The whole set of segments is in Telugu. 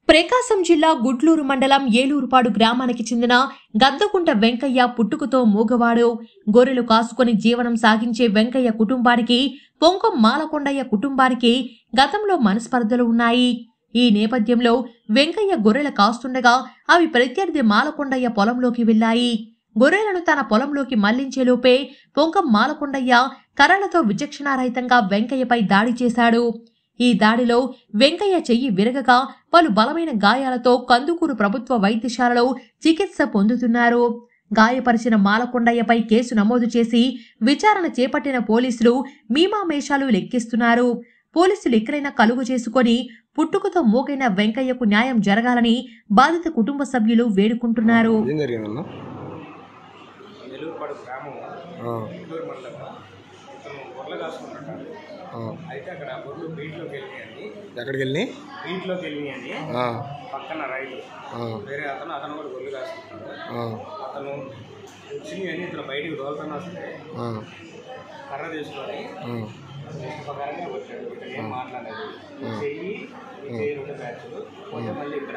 ప్రకాశం జిల్లా గుడ్లూరు మండలం ఏలూరుపాడు గ్రామానికి చెందిన గద్దకుంట వెంకయ్య పుట్టుకతో మూగవాడు గొర్రెలు కాసుకొని జీవనం సాగించే వెంకయ్య కుటుంబానికి పొంకం మాలకొండయ్య కుటుంబానికి గతంలో మనస్పర్ధలు ఉన్నాయి ఈ నేపథ్యంలో వెంకయ్య గొర్రెలు కాస్తుండగా అవి ప్రత్యర్థి మాలకొండయ్య పొలంలోకి వెళ్లాయి గొర్రెలను తన పొలంలోకి మళ్లించేలోపే పొంకం మాలకొండయ్య కర్రలతో విచక్షణారహితంగా వెంకయ్యపై దాడి చేశాడు ఈ దాడిలో వెంకయ్య చెయ్యి విరగగా పలు బలమైన గాయాలతో కందుకూరు ప్రభుత్వ వైద్యశాలలో చికిత్స పొందుతున్నారు గాయపరిచిన మాలకొండయ్యపై కేసు నమోదు చేసి విచారణ చేపట్టిన పోలీసులు మీమామేషాలు లెక్కిస్తున్నారు పోలీసులు ఎక్కడైనా కలుగు చేసుకొని పుట్టుకతో మూగైన వెంకయ్యకు న్యాయం జరగాలని బాధిత కుటుంబ సభ్యులు వేడుకుంటున్నారు ఏం జరిగిందన్న నెల్లూరుపాడు గ్రామం ఆ, నెల్లూరు మండలం ఇతను గొర్రెలు కాసుకుంటాడు ఆ. అయితే అక్కడ గొర్రెలు బీట్లోకి వెళ్ళినాయని ఎక్కడికి వెళ్ళి బీట్లోకి వెళ్ళినాయని ఆ, పక్కన రైలు ఆ, వేరే అతను అతను కూడా గొర్రెలు కాసుకుంటాడు ఆ, అతను వచ్చింది అని ఇతను బయటికి తోలుతున్నా సరే ఆ, కర్ర తీసుకొని ఆ, ప్రకారంగా వచ్చాడు ఇక్కడ ఏం మాట్లాడలేదు ఈ చెయ్యి ఈ చెయ్యి రెండు బ్యాచ్లు పోతే మళ్ళీ ఇక్కడ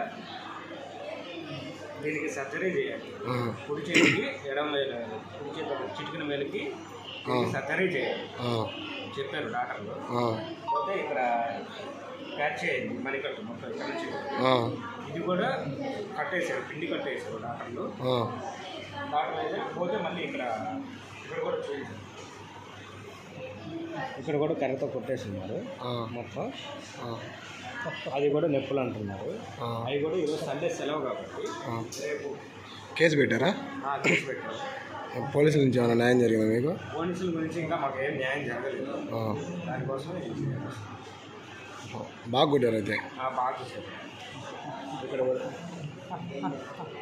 దీనికి సర్జరీ చేయాలి ఆ, కుడి చేతికి ఎడమ వేలు కుడి చేతి చిటికిన వేలుకి దీనికి సర్జరీ చేయాలి ఆ, చెప్పారు డాక్టర్లు ఆ, పోతే ఇక్కడ ప్యాచ్ చేయండి మణికట్టు మొత్తం ఇక్కడ నుంచి ఆ, ఇది కూడా కట్టేశారు పిండి కట్టేశారు డాక్టర్లు ఆ, డాక్టర్ అయితే పోతే మళ్ళీ ఇక్కడ ఇక్కడ కూడా చూపించారు ఇక్కడ కూడా కర్రతో కొట్టేస్తున్నారు ఆ, మొత్తం ఆ, అది కూడా నొప్పులు అంటున్నారు ఆ, అవి కూడా ఈరోజు సండే సెలవు కాబట్టి ఆ. రేపు కేసు పెట్టారా ఆ, కేసు పెట్టారు పోలీసుల నుంచి ఏమైనా న్యాయం జరిగిందా మీకు పోలీసుల గురించి ఇంకా మాకు ఏం న్యాయం జరగలేదు ఆ, దానికోసం బాగా కొట్టారు అయితే బాగా చూసారు ఇక్కడ కూడా